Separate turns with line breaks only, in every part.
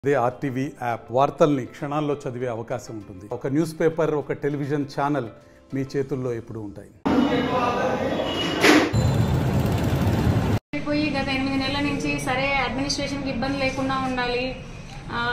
అదే RTV app వార్తల్ని క్షణాల్లో చదివే అవకాశం ఉంటుంది ఒక న్యూస్ పేపర్ ఒక టెలివిజన్ ఛానల్ మీ చేతుల్లో ఎప్పుడూ ఉంటాయి
అయిపోయి గత ఎనిమిది నెలల నుంచి సరే అడ్మినిస్ట్రేషన్కి ఇబ్బంది లేకుండా ఉండాలి ఆ,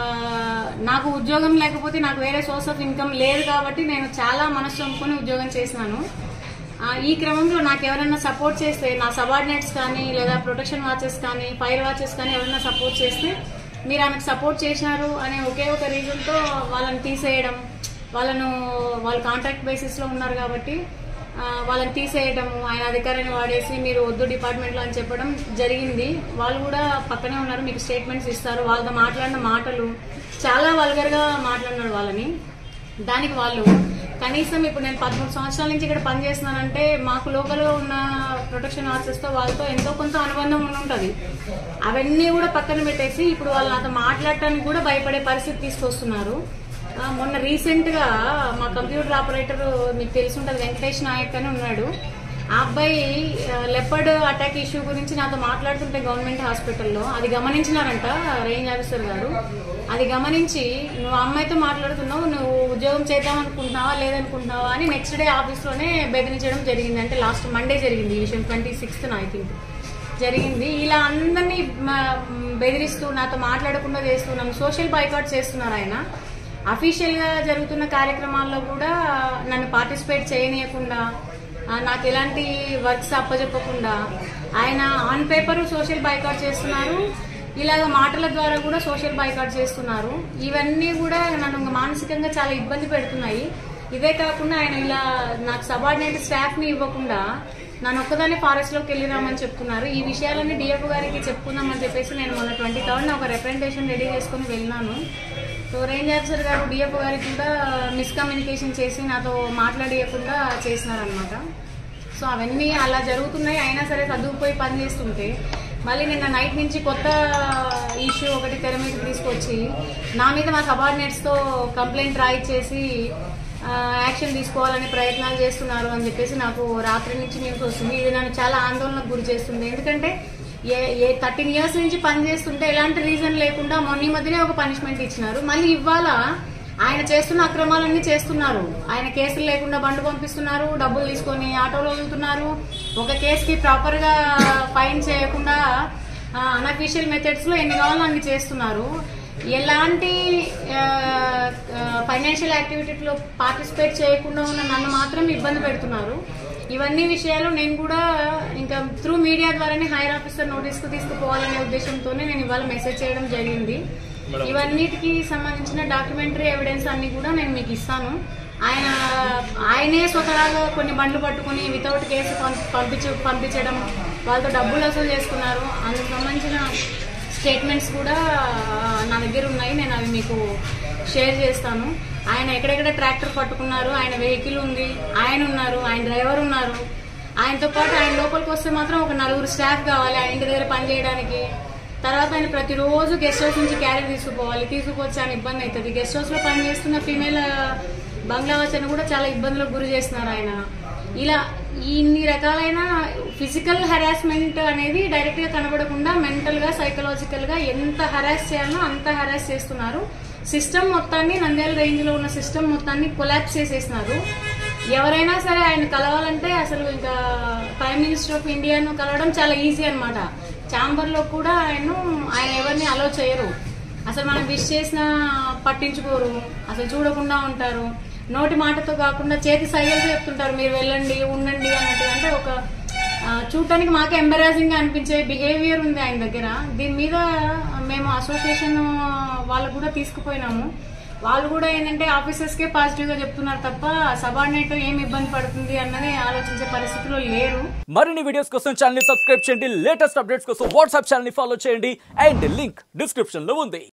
నాకు ఉద్యోగం లేకపోతే నాకు వేరే సోర్స్ ఆఫ్ ఇన్కమ్ లేదు కాబట్టి నేను చాలా మనసు చంపుకొని ఉద్యోగం చేసినాను ఆ, ఈ క్రమంలో నాకు ఎవరైనా సపోర్ట్ చేస్తే నా సబార్డినేట్స్ కానీ లేదా ప్రొటెక్షన్ వాచెస్ కానీ ఫైర్ వాచెస్ కానీ ఎవరైనా సపోర్ట్ చేస్తే మీరు ఆమెకు సపోర్ట్ చేసినారు అనే ఒకే ఒక రీజన్తో వాళ్ళని తీసేయడం వాళ్ళను వాళ్ళు కాంట్రాక్ట్ బేసిస్లో ఉన్నారు కాబట్టి ఆ, వాళ్ళని తీసేయటము ఆయన అధికారాన్ని వాడేసి మీరు వద్దు డిపార్ట్మెంట్లో అని చెప్పడం జరిగింది వాళ్ళు కూడా పక్కనే ఉన్నారు మీకు స్టేట్మెంట్స్ ఇస్తారు వాళ్ళతో మాట్లాడిన మాటలు చాలా వల్గర్గా మాట్లాడినాడు వాళ్ళని దానికి వాళ్ళు కనీసం ఇప్పుడు నేను పదమూడు సంవత్సరాల నుంచి ఇక్కడ పనిచేస్తున్నానంటే మాకు లోకల్గా ఉన్న ప్రొటెక్షన్ ఆఫీసర్స్తో వాళ్ళతో ఎంతో కొంత అనుబంధం ఉండి ఉంటుంది అవన్నీ కూడా పక్కన పెట్టేసి ఇప్పుడు వాళ్ళు నాతో మాట్లాడటానికి కూడా భయపడే పరిస్థితి తీసుకొస్తున్నారు ఆ, మొన్న రీసెంట్ గా మా కంప్యూటర్ ఆపరేటర్ మీకు తెలిసి ఉంటుంది వెంకటేష్ నాయక్ అని ఉన్నాడు ఆ అబ్బాయి లెపర్డ్ అటాక్ ఇష్యూ గురించి నాతో మాట్లాడుతుంటే గవర్నమెంట్ హాస్పిటల్లో అది గమనించినారంట రేంజ్ ఆఫీసర్ గారు అది గమనించి నువ్వు ఆ అమ్మాయితో మాట్లాడుతున్నావు నువ్వు ఉద్యోగం చేద్దాం అనుకుంటున్నావా లేదనుకుంటున్నావా అని నెక్స్ట్ డే ఆఫీస్లోనే బెదిరించడం జరిగింది అంటే లాస్ట్ మండే జరిగింది ఈ విషయం ట్వంటీ సిక్స్త్ ఐ థింక్ జరిగింది ఇలా అందరినీ మ- బెదిరిస్తూ నాతో మాట్లాడకుండా చేస్తూ నన్ను సోషల్ బైకాట్ చేస్తున్నారు ఆయన అఫీషియల్ గా జరుగుతున్న కార్యక్రమాల్లో కూడా నన్ను పార్టిసిపేట్ చేయనీయకుండా ఆ, నాకు ఎలాంటి వర్క్స్ అప్పచెప్పకుండా ఆయన ఆన్ పేపర్ సోషల్ బైకాట్ చేస్తున్నారు ఇలాగ మాటల ద్వారా కూడా సోషల్ బైకాట్ చేస్తున్నారు ఇవన్నీ కూడా నన్ను మానసికంగా చాలా ఇబ్బంది పెడుతున్నాయి ఇదే కాకుండా ఆయన ఇలా నాకు సబార్డినేట్ స్టాఫ్ ని ఇవ్వకుండా నన్ను ఒక్కదాన్ని ఫారెస్ట్ లోకి వెళ్ళిరామని చెప్తున్నారు ఈ విషయాలన్నీ డిఎఫ్ గారికి చెప్పుకుందామని చెప్పేసి నేను మొన్న ట్వంటీ థర్డ్ ఒక రిప్రజెంటేషన్ రెడీ చేసుకుని వెళ్ళినాను సో రేంజ్ ఆఫీసర్ గారు డిఎఫ్ గారికి కూడా మిస్కమ్యూనికేషన్ చేసి నాతో మాట్లాడియకుండా చేసినారనమాట సో అవన్నీ అలా జరుగుతున్నాయి అయినా సరే చదువుకుపోయి పని చేస్తుంటే మళ్ళీ నిన్న నైట్ నుంచి కొత్త ఇష్యూ ఒకటి తెర మీద తీసుకొచ్చి నా మీద మా సబార్డినేట్స్తో కంప్లైంట్ రాయిచ్చేసి ఆ, యాక్షన్ తీసుకోవాలని ప్రయత్నాలు చేస్తున్నారు అని చెప్పేసి నాకు రాత్రి నుంచి న్యూస్ వస్తుంది ఇది నన్ను చాలా ఆందోళనకు గురి చేస్తుంది ఎందుకంటే ఏ ఏ థర్టీన్ ఇయర్స్ నుంచి పని చేస్తుంటే ఎలాంటి రీజన్ లేకుండా మొన్న ఈ మధ్యనే ఒక పనిష్మెంట్ ఇచ్చినారు మళ్ళీ ఇవాళ ఆయన చేస్తున్న అక్రమాలన్నీ చేస్తున్నారు ఆయన కేసులు లేకుండా బండ్లు పంపిస్తున్నారు డబ్బులు తీసుకొని ఆటోలో వెళ్తున్నారు ఒక కేసుకి ప్రాపర్ గా ఫైన్ చేయకుండా అన్అఫీషియల్ మెథడ్స్ లో ఎన్ని కావాలో అన్ని చేస్తున్నారు ఎలాంటి ఫైనాన్షియల్ యాక్టివిటీలో పార్టిసిపేట్ చేయకుండా ఉన్న నన్ను మాత్రం ఇబ్బంది పెడుతున్నారు ఇవన్నీ విషయాలు నేను కూడా ఇంకా త్రూ మీడియా ద్వారానే హైర్ ఆఫీసర్ నోటీస్ కు తీసుకుపోవాలనే ఉద్దేశంతోనే నేను ఇవాళ మెసేజ్ చేయడం జరిగింది ఇవన్నిటికి సంబంధించిన డాక్యుమెంటరీ ఎవిడెన్స్ అన్ని కూడా నేను మీకు ఇస్తాను ఆయన ఆయనే స్వతహాగా కొన్ని బండ్లు పట్టుకుని వితౌట్ కేసు పం- పంపించ పంపించడం వాళ్ళతో డబ్బులు వసూలు చేసుకున్నారు అందుకు సంబంధించిన స్టేట్మెంట్స్ కూడా ఆ, నా దగ్గర ఉన్నాయి నేను అవి మీకు షేర్ చేస్తాను ఆయన ఎక్కడెక్కడ ట్రాక్టర్ పట్టుకున్నారు ఆయన వెహికల్ ఉంది ఆయన ఉన్నారు ఆయన డ్రైవర్ ఉన్నారు ఆయనతో పాటు ఆయన లోపలికి వస్తే మాత్రం ఒక నలుగురు స్టాఫ్ కావాలి ఆయన ఇంటి దగ్గర పని చేయడానికి తర్వాత ఆయన ప్రతిరోజు గెస్ట్ హౌస్ నుంచి క్యారీ తీసుకుపోవాలి తీసుకుపోతే ఆయన ఇబ్బంది అవుతుంది గెస్ట్ హౌస్ లో పని చేస్తున్న ఫీమేల్ బంగ్లావాచని కూడా చాలా ఇబ్బందులకు గురి చేస్తున్నారు ఆయన ఇలా ఇన్ని రకాలైన ఫిజికల్ హెరాస్మెంట్ అనేది డైరెక్ట్ గా కనబడకుండా మెంటల్ గా సైకలాజికల్ గా ఎంత హెరాస్ చేయాలో అంత హెరాస్ చేస్తున్నారు సిస్టమ్ మొత్తాన్ని నంద్యాల రేంజ్ లో ఉన్న సిస్టమ్ మొత్తాన్ని కొలాప్స్ చేసేసినారు ఎవరైనా సరే ఆయన కలవాలంటే అసలు ఇంకా ప్రైమ్ మినిస్టర్ ఆఫ్ ఇండియాను కలవడం చాలా ఈజీ అనమాట ఛాంబర్ లో కూడా ఆయన ఆయన ఎవరిని అలో చేయరు అసలు మనం విష్ చేసినా పట్టించుకోరు అసలు చూడకుండా ఉంటారు నోటి మాటతో కాకుండా చేతి సైగలతో చెప్తుంటారు మీరు వెళ్ళండి ఉండండి అన్నట్టుగా అంటే ఒక ఆ, చూడటానికి మాకు ఎంబరాజింగ్ గా అనిపించే బిహేవియర్ ఉంది ఆయన దగ్గర దీని మీద మేము అసోసియేషన్ వాళ్ళకు కూడా తీసుకుపోయినాము వాళ్ళు కూడా ఏంటంటే ఆఫీసర్స్ కే పాజిటివ్ గా చెప్తున్నారు తప్ప సబార్డినేట్ ఏం ఇబ్బంది పడుతుంది అన్నది ఆలోచించే పరిస్థితిలో లేరు
మరిన్ని వీడియోస్ కోసం ఛానల్ ని సబ్స్క్రైబ్ చేయండి లేటెస్ట్ అప్డేట్స్ కోసం వాట్సాప్ ఛానల్ ని ఫాలో చేయండి అండ్ లింక్ డిస్క్రిప్షన్ లో ఉంది